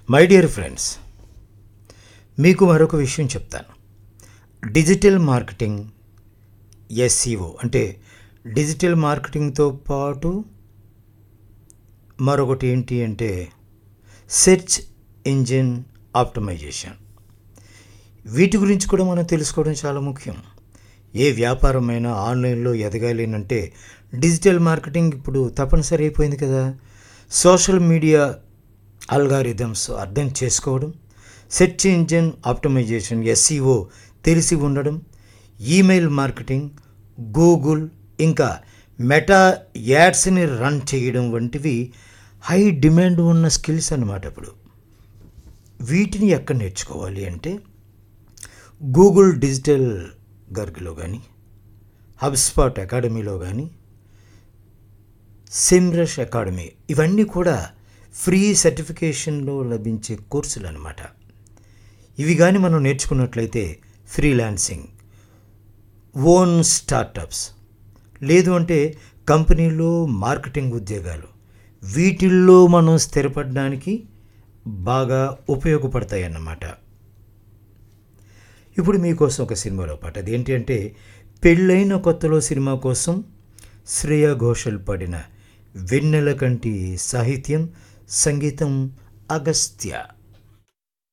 my dear friends మీకు మరొక విషయం చెప్తాను డిజిటల్ మార్కెటింగ్ ఎస్సీఓ అంటే డిజిటల్ మార్కెటింగ్తో పాటు మరొకటి ఏంటి అంటే సెర్చ్ ఇంజిన్ ఆప్టమైజేషన్ వీటి గురించి కూడా మనం తెలుసుకోవడం చాలా ముఖ్యం ఏ వ్యాపారమైనా ఆన్లైన్లో ఎదగాలి అంటే డిజిటల్ మార్కెటింగ్ ఇప్పుడు తప్పనిసరి అయిపోయింది కదా సోషల్ మీడియా అల్గారిథమ్స్ అర్థం చేసుకోవడం సెర్చ్ ఇంజిన్ ఆప్టమైజేషన్ ఎస్సీఓ తెలిసి ఉండడం ఈమెయిల్ మార్కెటింగ్ గూగుల్ ఇంకా మెటా యాడ్స్ని రన్ చేయడం వంటివి హై డిమాండ్ ఉన్న స్కిల్స్ అన్నమాట ఇప్పుడు వీటిని ఎక్కడ నేర్చుకోవాలి అంటే గూగుల్ డిజిటల్ గర్గ్లో కానీ హబ్స్పాట్ అకాడమీలో కానీ సిమ్రష్ అకాడమీ ఇవన్నీ కూడా ఫ్రీ సర్టిఫికేషన్లో లభించే కోర్సులు అనమాట ఇవి కానీ మనం నేర్చుకున్నట్లయితే ఫ్రీలాన్సింగ్ ఓన్ స్టార్టప్స్ లేదు అంటే కంపెనీలో మార్కెటింగ్ ఉద్యోగాలు వీటిల్లో మనం స్థిరపడడానికి బాగా ఉపయోగపడతాయి అన్నమాట ఇప్పుడు మీకోసం ఒక సినిమాలో పాట అదేంటి అంటే పెళ్ళైన కొత్తలో సినిమా కోసం శ్రేయా ఘోషల్ పాడిన వెన్నెల కంటి సాహిత్యం సంగీతం అగస్త్య